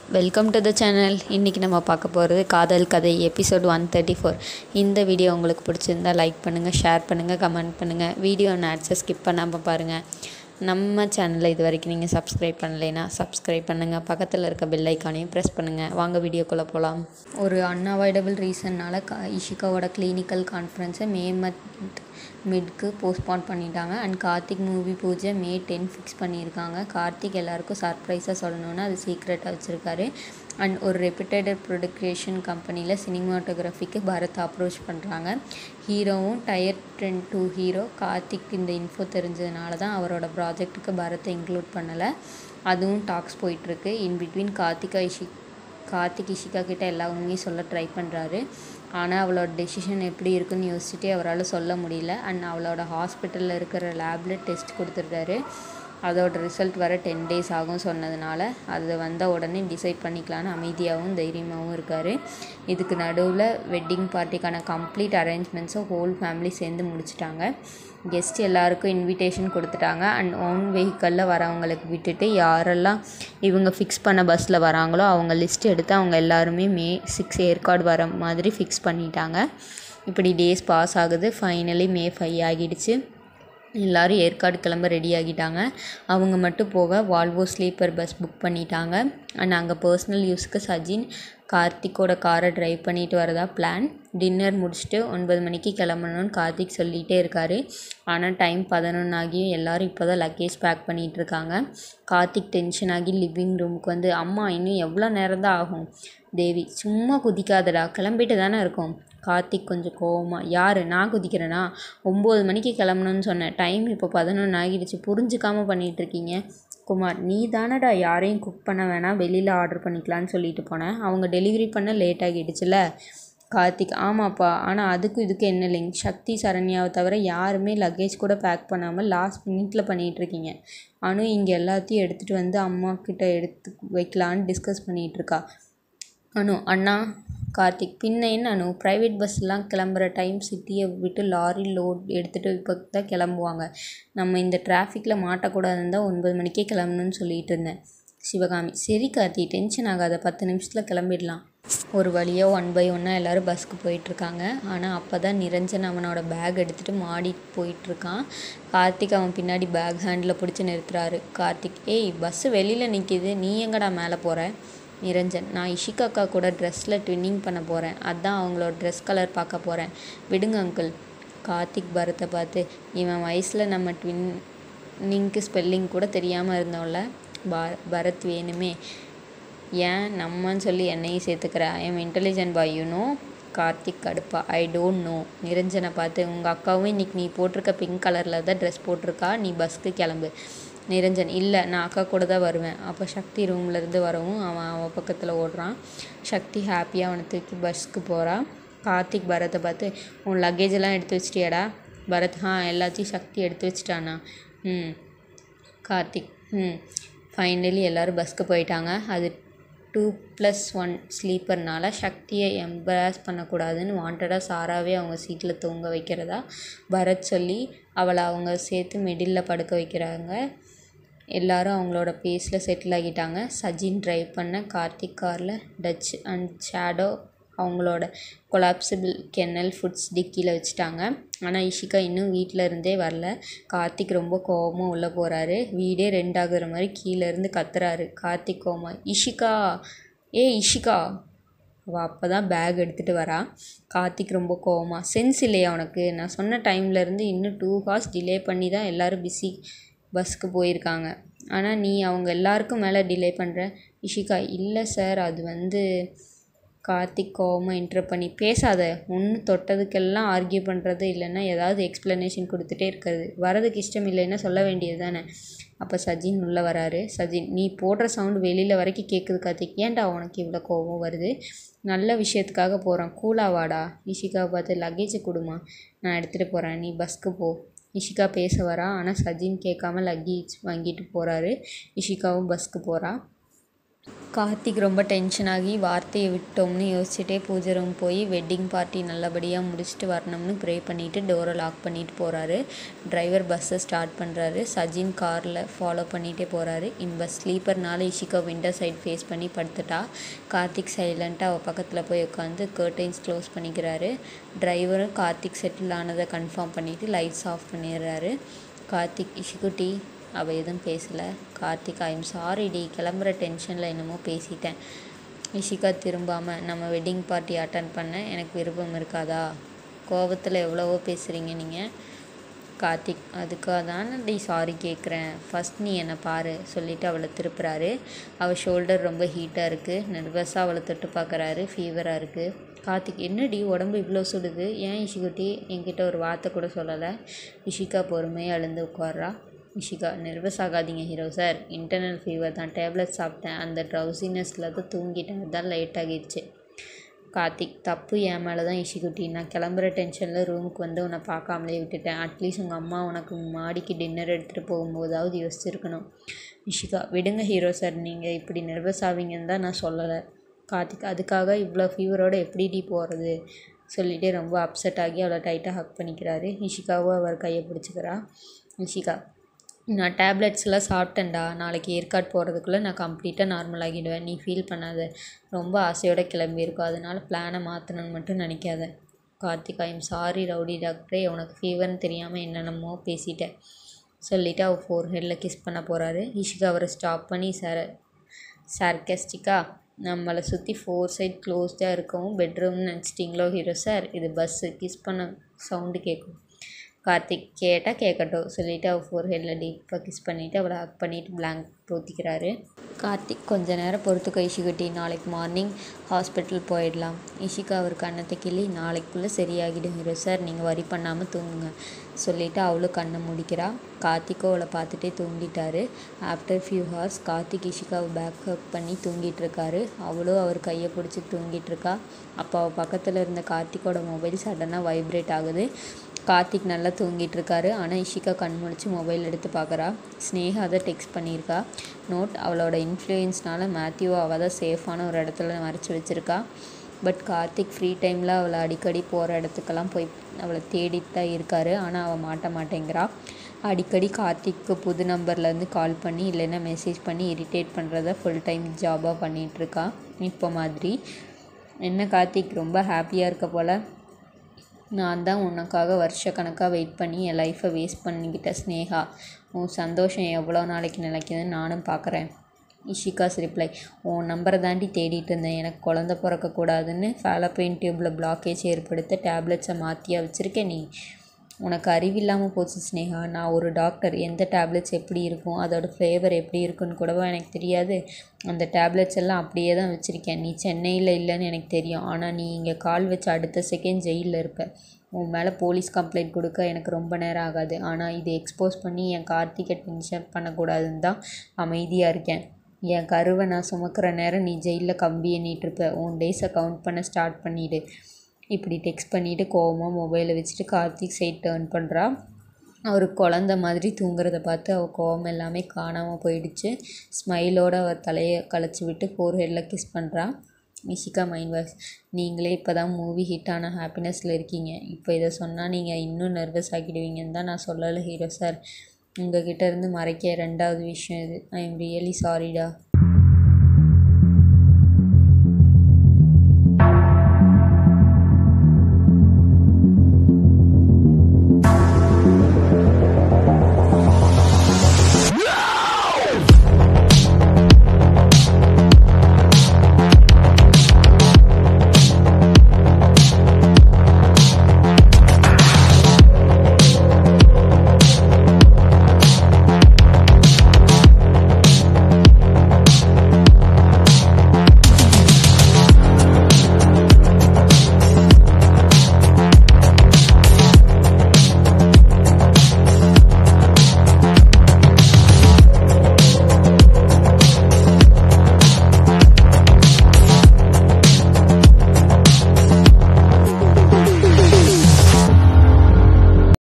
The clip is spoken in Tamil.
வெல்கம் டு த சேனல் இன்றைக்கி நம்ம பார்க்க போகிறது காதல் கதை எபிசோட் ஒன் தேர்ட்டி ஃபோர் இந்த வீடியோ உங்களுக்கு பிடிச்சிருந்தா லைக் பண்ணுங்கள் ஷேர் பண்ணுங்கள் கமெண்ட் பண்ணுங்கள் வீடியோ நேட்ஸை ஸ்கிப் பண்ணாமல் பாருங்கள் நம்ம சேனலை இது வரைக்கும் நீங்கள் சப்ஸ்கிரைப் பண்ணலைன்னா சப்ஸ்கிரைப் பண்ணுங்கள் பக்கத்தில் இருக்க பெல் ஐக்கானையும் ப்ரெஸ் பண்ணுங்கள் வாங்க வீடியோக்குள்ளே போகலாம் ஒரு அன்அவாய்டபிள் ரீசன்னால் க இஷிகாவோட கிளினிக்கல் கான்ஃபரன்ஸை மே மந்த் மிட்க்கு போஸ்ட்பான் பண்ணிட்டாங்க அண்ட் கார்த்திக் மூவி பூஜை மே டென் ஃபிக்ஸ் பண்ணியிருக்காங்க கார்த்திக் எல்லாருக்கும் சர்ப்ரைஸாக சொல்லணுன்னா அது சீக்ரெட்டாக வச்சுருக்காரு அண்ட் ஒரு ரெப்யூட்டட் ப்ரொடக்ஷன் கம்பெனியில் சினிமாட்டோகிராஃபிக்கு பரத் அப்ரோச் பண்ணுறாங்க ஹீரோவும் tier ten two hero Karthik இந்த இன்ஃபோ தெரிஞ்சதுனால தான் அவரோட ப்ராஜெக்ட்டுக்கு பரத்தை இன்க்ளூட் பண்ணலை அதுவும் டாக்ஸ் போயிட்டுருக்கு இன் பிட்வீன் கார்த்திகா இஷி கார்த்திக் இஷிகா கிட்ட எல்லா உண்மையும் சொல்ல ட்ரை பண்ணுறாரு ஆனால் அவளோட டெசிஷன் எப்படி இருக்குன்னு யோசிச்சுட்டே அவரால் சொல்ல முடியல அண்ட் அவளோட ஹாஸ்பிட்டலில் இருக்கிற லேபில் டெஸ்ட் கொடுத்துருக்காரு அதோட ரிசல்ட் வர டென் டேஸ் ஆகும் சொன்னதுனால அது வந்த உடனே டிசைட் பண்ணிக்கலான்னு அமைதியாகவும் தைரியமாகவும் இருக்கார் இதுக்கு நடுவில் வெட்டிங் பார்ட்டிக்கான கம்ப்ளீட் அரேஞ்ச்மெண்ட்ஸும் ஹோல் ஃபேமிலி சேர்ந்து முடிச்சிட்டாங்க கெஸ்ட் எல்லாருக்கும் இன்விடேஷன் கொடுத்துட்டாங்க அண்ட் ஓன் வெஹிக்கலில் வரவங்களுக்கு விட்டுட்டு யாரெல்லாம் இவங்க ஃபிக்ஸ் பண்ண பஸ்ஸில் வராங்களோ அவங்க லிஸ்ட் எடுத்து அவங்க எல்லாருமே மே சிக்ஸ் ஏற்காடு வர மாதிரி ஃபிக்ஸ் பண்ணிட்டாங்க இப்படி டேஸ் பாஸ் ஆகுது ஃபைனலி மே ஃபைவ் ஆகிடுச்சு எல்லோரும் ஏற்காடு கிளம்ப ரெடி ஆகிட்டாங்க அவங்க மட்டும் போக வால்வோ ஸ்லீப்பர் பஸ் புக் பண்ணிட்டாங்க அண்ட் அங்கே பர்சனல் யூஸ்க்கு சஜின் கார்த்திக்கோட காரை ட்ரைவ் பண்ணிட்டு வரதா பிளான் டின்னர் முடிச்சுட்டு ஒன்பது மணிக்கு கிளம்பணும்னு கார்த்திக் சொல்லிகிட்டே இருக்கார் ஆனால் டைம் பதினொன்று ஆகியும் எல்லோரும் இப்போ தான் லக்கேஜ் பேக் பண்ணிகிட்டு இருக்காங்க கார்த்திக் டென்ஷன் ஆகி லிவிங் ரூமுக்கு வந்து அம்மா இன்னும் எவ்வளோ நேரம் தான் ஆகும் தேவி சும்மா குதிக்காதடா கிளம்பிட்டு தானே இருக்கோம் கார்த்திக் கொஞ்சம் கோவமா யார் நான் குதிக்கிறேனா ஒம்பது மணிக்கு கிளம்பணும்னு சொன்னேன் டைம் இப்போ பதினொன்று ஆகிடுச்சு புரிஞ்சுக்காமல் பண்ணிகிட்ருக்கீங்க குமார் நீ தானடா யாரையும் குக் பண்ண வேணாம் வெளியில் ஆர்டர் பண்ணிக்கலான்னு சொல்லிட்டு போனேன் அவங்க டெலிவரி பண்ண லேட் ஆகிடுச்சுல கார்த்திக் ஆமாப்பா ஆனால் அதுக்கும் இதுக்கு என்ன லிங்க் சக்தி சரண்யாவை தவிர யாருமே லக்கேஜ் கூட பேக் பண்ணாமல் லாஸ்ட் மினிட்டில் பண்ணிகிட்ருக்கீங்க அனு இங்கே எல்லாத்தையும் எடுத்துகிட்டு வந்து அம்மா கிட்ட எடுத்து வைக்கலான்னு டிஸ்கஸ் பண்ணிகிட்ருக்கா அனு அண்ணா கார்த்திக் பின்ன என்ன அனு ப்ரைவேட் பஸ்லாம் கிளம்புற டைம் சிட்டியை விட்டு லாரி லோட் எடுத்துகிட்டு இப்போ தான் கிளம்புவாங்க நம்ம இந்த டிராஃபிக்கில் மாட்டக்கூடாதுன்னு தான் ஒன்பது மணிக்கே கிளம்பணும்னு சொல்லிட்டு இருந்தேன் சிவகாமி சரி கார்த்தி டென்ஷன் ஆகாத பத்து நிமிஷத்தில் கிளம்பிடலாம் ஒரு வழியாக ஒன் பை ஒன்னாக எல்லோரும் பஸ்ஸுக்கு போயிட்டுருக்காங்க ஆனால் அப்போ தான் நிரஞ்சன் அவனோட பேக் எடுத்துகிட்டு மாடி போயிட்டுருக்கான் கார்த்திக் அவன் பின்னாடி பேக் ஹேண்டில் பிடிச்சி நிறுத்துறாரு கார்த்திக் ஏய் பஸ்ஸு வெளியில் நிற்கிது நீ எங்கடா மேலே போகிற நிரஞ்சன் நான் இஷிகா அக்கா கூட ட்ரெஸ்ஸில் ட்வின்னிங் பண்ண போகிறேன் அதான் அவங்களோட ட்ரெஸ் கலர் பார்க்க போகிறேன் விடுங்க அங்கிள் கார்த்திக் பரத்தை பார்த்து இவன் வயசில் நம்ம ட்வின்னிங்க்கு ஸ்பெல்லிங் கூட தெரியாமல் இருந்தோம்ல பா பரத் வேணுமே ஏன் நம்மன்னு சொல்லி என்னையும் சேர்த்துக்கிற I am intelligent boy you know Karthik கடுப்பா ஐ டோன்ட் நோ நிரஞ்சனை பார்த்து உங்கள் அக்காவும் இன்றைக்கி நீ போட்டிருக்க பிங்க் கலரில் தான் ட்ரெஸ் போட்டிருக்கா நீ பஸ்க்கு கிளம்பு நிரஞ்சன் இல்லை நான் அக்கா கூட தான் வருவேன் அப்போ சக்தி ரூம்லேருந்து வரவும் அவன் அவன் பக்கத்தில் ஓடுறான் சக்தி ஹாப்பியாக அவனை தூக்கி பஸ்க்கு போகிறான் கார்த்திக் பரத்தை பார்த்து உன் லக்கேஜ் எல்லாம் எடுத்து வச்சிட்டியாடா பரத் ஆ எல்லாத்தையும் சக்தி எடுத்து வச்சிட்டானா ம் கார்த்திக் ம் ஃபைனலி எல்லோரும் பஸ்க்கு போயிட்டாங்க அது டூ ப்ளஸ் ஒன் ஸ்லீப்பர்னால சக்தியை எம்பராஸ் பண்ணக்கூடாதுன்னு வாண்டடாக சாராவே அவங்க சீட்டில் தூங்க வைக்கிறதா பரத் சொல்லி அவளை அவங்க சேர்த்து மிடில் படுக்க வைக்கிறாங்க எல்லாரும் அவங்களோட பேஸில் செட்டில் ஆகிட்டாங்க சஜின் ட்ரைவ் பண்ண கார்த்திக் காரில் டச் அண்ட் ஷேடோ அவங்களோட கொலாப்சிபிள் கென்னல் ஃபுட்ஸ் டிக்கியில் வச்சுட்டாங்க ஆனால் இஷிகா இன்னும் வீட்டில் இருந்தே வரல கார்த்திக் ரொம்ப கோவமாக உள்ளே போகிறாரு வீடே ரெண்டாகிற மாதிரி கீழேருந்து கத்துறாரு கார்த்திக் கோமா இஷிகா ஏ இஷிகா அவள் அப்போ தான் பேக் எடுத்துகிட்டு வரா கார்த்திக் ரொம்ப கோவமா சென்ஸ் இல்லையா உனக்கு நான் சொன்ன டைம்லேருந்து இன்னும் டூ ஹார்ஸ் டிலே பண்ணி தான் எல்லோரும் பிஸி பஸ்ஸுக்கு போயிருக்காங்க ஆனால் நீ அவங்க எல்லாருக்கும் மேலே டிலே பண்ணுற இஷிகா இல்லை சார் அது வந்து கார்த்திக் கோவமாக இன்டர் பண்ணி பேசாத ஒன்று தொட்டதுக்கெல்லாம் ஆர்கியூ பண்ணுறது இல்லைன்னா ஏதாவது எக்ஸ்ப்ளனேஷன் கொடுத்துட்டே இருக்கிறது வரதுக்கு இஷ்டம் இல்லைன்னா சொல்ல வேண்டியது தானே அப்போ சஜின் உள்ளே வராரு சஜின் நீ போடுற சவுண்டு வெளியில் வரைக்கும் கேட்குது கார்த்திக் ஏன்டா உனக்கு இவ்வளோ கோவம் வருது நல்ல விஷயத்துக்காக போகிறேன் கூலாக வாடா இஷிகாவை பார்த்து லக்கேஜை கொடுமா நான் எடுத்துகிட்டு போகிறேன் நீ பஸ்க்கு போ இஷிகா பேச வரா ஆனால் சஜின் கேட்காம லக்கேஜ் வாங்கிட்டு போகிறாரு இஷிகாவும் பஸ்க்கு போகிறா கார்த்திக் ரொம்ப டென்ஷன் ஆகி வார்த்தையை விட்டோம்னு யோசிச்சுட்டே பூஜை ரூம் போய் வெட்டிங் பார்ட்டி நல்லபடியாக முடிச்சுட்டு வரணும்னு ப்ரே பண்ணிவிட்டு டோரை லாக் பண்ணிட்டு போகிறாரு டிரைவர் பஸ்ஸை ஸ்டார்ட் பண்ணுறாரு சஜின் காரில் ஃபாலோ பண்ணிகிட்டே போகிறாரு இன் பஸ் ஸ்லீப்பர்னால இஷிகா விண்டர் சைட் ஃபேஸ் பண்ணி படுத்துட்டா கார்த்திக் சைலண்ட்டாக அவள் பக்கத்தில் போய் உட்காந்து கர்டைன்ஸ் க்ளோஸ் பண்ணிக்கிறாரு டிரைவரும் கார்த்திக் செட்டில் ஆனதை கன்ஃபார்ம் பண்ணிவிட்டு லைட்ஸ் ஆஃப் பண்ணிடுறாரு கார்த்திக் இஷிகுட்டி அவள் எதுவும் பேசலை கார்த்திக் ஐம் சாரி டி கிளம்புற டென்ஷனில் என்னமோ பேசிட்டேன் இஷிகா திரும்பாமல் நம்ம வெட்டிங் பார்ட்டி அட்டன் பண்ண எனக்கு விருப்பம் இருக்காதா கோபத்தில் எவ்வளவோ பேசுகிறீங்க நீங்கள் கார்த்திக் அதுக்காக தான் டி சாரி கேட்குறேன் ஃபஸ்ட் நீ என்னை பாரு சொல்லிவிட்டு அவளை திருப்புறாரு அவள் ஷோல்டர் ரொம்ப ஹீட்டாக இருக்குது நர்வஸாக அவளை தொட்டு பார்க்குறாரு ஃபீவராக இருக்குது கார்த்திக் என்னடி உடம்பு இவ்வளோ சுடுது ஏன் இஷிகுட்டி என்கிட்ட ஒரு வார்த்தை கூட சொல்லலை இஷிகா பொறுமையாக எழுந்து உட்கார்றா இஷிகா நர்வஸ் ஆகாதீங்க ஹீரோ சார் இன்டர்னல் ஃபீவர் தான் டேப்லெட் சாப்பிட்டேன் அந்த ட்ரௌசினஸில் தான் தூங்கிட்டேன் அதுதான் லேட் ஆகிடுச்சு கார்த்திக் தப்பு என் மேலே தான் இஷிகுட்டி நான் கிளம்புற டென்ஷனில் ரூமுக்கு வந்து உன்னை பார்க்காமலே விட்டுட்டேன் அட்லீஸ்ட் உங்கள் அம்மா உனக்கு மாடிக்கு டின்னர் எடுத்துகிட்டு போகும்போதாவது யோசிச்சிருக்கணும் இஷிகா விடுங்க ஹீரோ சார் நீங்கள் இப்படி நர்வஸ் ஆவீங்கன்னு தான் நான் சொல்லலை கார்த்திக் அதுக்காக இவ்வளோ ஃபீவரோடு எப்படிடி போகிறது சொல்லிகிட்டே ரொம்ப அப்செட் ஆகி அவளை டைட்டாக ஹக் பண்ணிக்கிறாரு இஷிகாவும் அவர் கையை பிடிச்சிக்கிறா இஷிகா நான் டேப்லெட்ஸ்லாம் சாப்பிட்டேன்டா நாளைக்கு ஏற்காடு போகிறதுக்குள்ளே நான் கம்ப்ளீட்டாக நார்மல் ஆகிடுவேன் நீ ஃபீல் பண்ணாத ரொம்ப ஆசையோடு கிளம்பியிருக்கோம் அதனால் பிளானை மாற்றணும்னு மட்டும் நினைக்காத கார்த்திக் ஐம் சாரி ரவுடி டாக்டரே உனக்கு ஃபீவர்னு தெரியாமல் என்னென்னமோ பேசிட்டேன் சொல்லிவிட்டு அவர் ஃபோர் ஹெட்டில் கிஸ் பண்ண போகிறாரு இஷிகா அவரை ஸ்டாப் பண்ணி சார் சார்கஸ்டிக்கா நம்மளை சுற்றி ஃபோர் சைட் க்ளோஸ்டாக இருக்கவும் பெட்ரூம்னு நினச்சிட்டிங்களோ ஹீரோ சார் இது பஸ்ஸு கிஸ் பண்ண சவுண்டு கேட்கும் கார்த்திக் கேட்டால் கேட்கட்டும் சொல்லிவிட்டு அவள் ஃபோர் ஹெட்டில் டீப்பாக கிஸ் பண்ணிவிட்டு அவளை ஹக் பண்ணிவிட்டு பிளாங்க் ஊற்றிக்கிறாரு கார்த்திக் கொஞ்ச நேரம் பொறுத்துக்கோ இஷிகுட்டி நாளைக்கு மார்னிங் ஹாஸ்பிட்டல் போயிடலாம் இஷிகா அவர் கண்ணத்தை கிள்ளி நாளைக்குள்ளே சரியாகிடும் ஹீரோ சார் நீங்கள் வரி பண்ணாமல் தூங்குங்க சொல்லிவிட்டு அவளும் கண்ணை முடிக்கிறா கார்த்திக்கோ அவளை பார்த்துட்டே தூங்கிட்டாரு ஆஃப்டர் ஃபியூ ஹவர்ஸ் கார்த்திக் இஷிகாவை பேக்கப் பண்ணி தூங்கிட்டு இருக்காரு அவளும் அவர் கையை பிடிச்சி தூங்கிட்டு இருக்கா அப்போ அவள் பக்கத்தில் இருந்த கார்த்திக்கோட மொபைல் சடனாக வைப்ரேட் ஆகுது கார்த்திக் நல்லா தூங்கிட்டு இருக்காரு ஆனால் இஷிகா கண் முழிச்சு மொபைல் எடுத்து பார்க்குறா ஸ்னேகா அதை டெக்ஸ்ட் பண்ணியிருக்கா நோட் அவளோட இன்ஃப்ளூயன்ஸ்னால மேத்யூ அவள் தான் சேஃபான ஒரு இடத்துல மறைச்சி வச்சுருக்கா பட் கார்த்திக் ஃப்ரீ டைமில் அவளை அடிக்கடி போகிற இடத்துக்கெல்லாம் போய் அவளை தேடிட்டு தான் இருக்காரு ஆனால் அவள் மாட்ட மாட்டேங்கிறா அடிக்கடி கார்த்திக்கு புது நம்பர்லேருந்து கால் பண்ணி இல்லைன்னா மெசேஜ் பண்ணி இரிட்டேட் பண்ணுறத ஃபுல் டைம் ஜாபாக பண்ணிகிட்ருக்கா இப்போ மாதிரி என்ன கார்த்திக் ரொம்ப ஹாப்பியாக இருக்க போல் நான் தான் உனக்காக வருஷக்கணக்காக வெயிட் பண்ணி என் லைஃப்பை வேஸ்ட் பண்ணிக்கிட்டேன் ஸ்னேகா உன் சந்தோஷம் எவ்வளோ நாளைக்கு நிலைக்குதுன்னு நானும் பார்க்குறேன் இஷிகாஸ் ரிப்ளை உன் நம்பரை தாண்டி தேடிட்டு இருந்தேன் எனக்கு குழந்த பிறக்கக்கூடாதுன்னு ஃபேலப்பைன் டியூப்பில் பிளாக்கேஜ் ஏற்படுத்த டேப்லெட்ஸை மாற்றியா வச்சுருக்கேன் நீ உனக்கு அறிவில்லாமல் போச்சு ஸ்னேகா நான் ஒரு டாக்டர் எந்த டேப்லெட்ஸ் எப்படி இருக்கும் அதோடய ஃப்ளேவர் எப்படி இருக்குன்னு கூடவா எனக்கு தெரியாது அந்த டேப்லெட்ஸ் எல்லாம் அப்படியே தான் வச்சுருக்கேன் நீ சென்னையில் இல்லைன்னு எனக்கு தெரியும் ஆனால் நீ இங்கே கால் வச்சு அடுத்த செகண்ட் ஜெயிலில் இருப்ப உன் மேலே போலீஸ் கம்ப்ளைண்ட் கொடுக்க எனக்கு ரொம்ப நேரம் ஆகாது ஆனால் இது எக்ஸ்போஸ் பண்ணி என் கார்த்திகை டென்ஷன் பண்ணக்கூடாதுன்னு தான் அமைதியாக இருக்கேன் என் கருவை நான் சுமக்கிற நேரம் நீ ஜெயிலில் கம்பி எண்ணிகிட்ருப்ப உன் டேஸை கவுண்ட் பண்ண ஸ்டார்ட் பண்ணிவிடு இப்படி டெக்ஸ்ட் பண்ணிவிட்டு கோவமாக மொபைலை வச்சுட்டு கார்த்திக் சைட் டேர்ன் பண்ணுறா அவர் குழந்த மாதிரி தூங்குறத பார்த்து அவள் கோவம் எல்லாமே காணாமல் போயிடுச்சு ஸ்மைலோடு அவர் தலையை களைச்சி விட்டு ஃபோர் ஹெட்டில் கிஸ் பண்ணுறா நிஷிகா மைண்ட் வாய்ஸ் நீங்களே இப்போ தான் மூவி ஹிட்டான ஹாப்பினஸில் இருக்கீங்க இப்போ இதை சொன்னால் நீங்கள் இன்னும் நர்வஸ் ஆகிடுவீங்கன்னு தான் நான் சொல்லலை ஹீரோ சார் உங்ககிட்ட இருந்து மறைக்க ரெண்டாவது விஷயம் இது ஐ எம் ரியலி சாரிடா